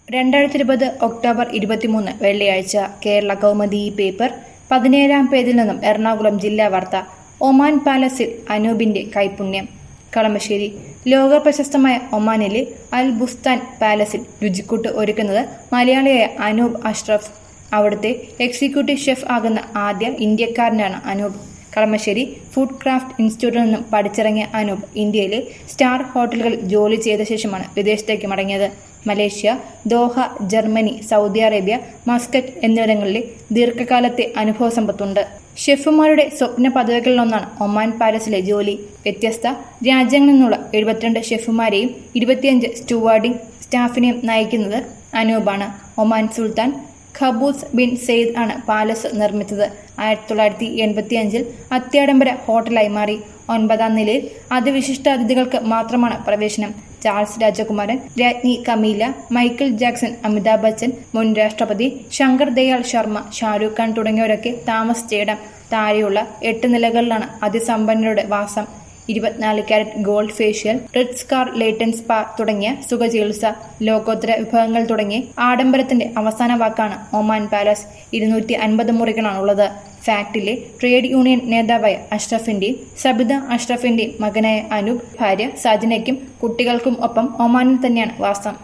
രണ്ടായിരത്തി ഇരുപത് ഒക്ടോബർ ഇരുപത്തിമൂന്ന് വെള്ളിയാഴ്ച കേരള കൗമുദി പേപ്പർ പതിനേഴാം പേജിൽ നിന്നും എറണാകുളം ജില്ലാ വാർത്ത ഒമാൻ പാലസിൽ അനൂപിന്റെ കൈപുണ്യം കളമശ്ശേരി ലോക പ്രശസ്തമായ ഒമാനിലെ അൽ ബുസ്താൻ പാലസിൽ രുചിക്കൂട്ട് ഒരുക്കുന്നത് മലയാളിയായ അനൂപ് അഷ്റഫ് അവിടുത്തെ എക്സിക്യൂട്ടീവ് ഷെഫ് ആകുന്ന ആദ്യ ഇന്ത്യക്കാരനാണ് അനൂപ് കളമശ്ശേരി ഫുഡ് ക്രാഫ്റ്റ് ഇൻസ്റ്റിറ്റ്യൂട്ടിൽ നിന്നും പഠിച്ചിറങ്ങിയ അനൂപ് ഇന്ത്യയിലെ സ്റ്റാർ ഹോട്ടലുകളിൽ ജോലി ചെയ്ത ശേഷമാണ് വിദേശത്തേക്ക് മടങ്ങിയത് Malaysia Doha Germany Saudi Arabia Muscat എന്നിവിടങ്ങളിലെ ദീർഘകാലത്തെ അനുഭവ സമ്പത്തുണ്ട് ഷെഫുമാരുടെ സ്വപ്ന പദവികളിലൊന്നാണ് ഒമാൻ പാലസിലെ ജോലി വ്യത്യസ്ത രാജ്യങ്ങളിൽ നിന്നുള്ള എഴുപത്തിരണ്ട് ഷെഫുമാരെയും ഇരുപത്തിയഞ്ച് സ്റ്റുവാർഡിംഗ് സ്റ്റാഫിനെയും നയിക്കുന്നത് അനൂപാണ് Oman Sultan Qaboos bin Said ആണ് പാലസ് നിർമ്മിച്ചത് ആയിരത്തി തൊള്ളായിരത്തി എൺപത്തി അഞ്ചിൽ അത്യാഡംബര ഹോട്ടലായി മാറി ഒൻപതാം നിലയിൽ അതിവിശിഷ്ട അതിഥികൾക്ക് മാത്രമാണ് പ്രവേശനം ചാൾസ് രാജകുമാരൻ രാജ്ഞി Camilla Michael Jackson Amitabh Bachchan മുൻ രാഷ്ട്രപതി ശങ്കർ ദയാൽ ശർമ്മ ഷാരൂഖ് ഖാൻ തുടങ്ങിയവരൊക്കെ താമസിച്ചിടം താഴെയുള്ള എട്ട് നിലകളിലാണ് അതിസമ്പന്നരുടെ വാസം ഇരുപത്തിനാല് ക്യാരറ്റ് ഗോൾഡ് ഫേഷ്യൽ റിഡ് സ്കാർ ലേറ്റൻ സ്പാ തുടങ്ങിയ സുഖചികിത്സ ലോകോത്തര വിഭവങ്ങൾ തുടങ്ങി ആഡംബരത്തിന്റെ അവസാന വാക്കാണ് ഒമാൻ പാലസ് ഇരുന്നൂറ്റി അൻപത് മുറികളാണുള്ളത് ഫാക്ടിലെ ട്രേഡ് യൂണിയൻ നേതാവായ അഷ്റഫിന്റെയും സബിത അഷ്റഫിന്റെയും മകനായ അനൂപ് ഭാര്യ സജനയ്ക്കും കുട്ടികൾക്കും ഒപ്പം ഒമാനിൽ തന്നെയാണ് വാസം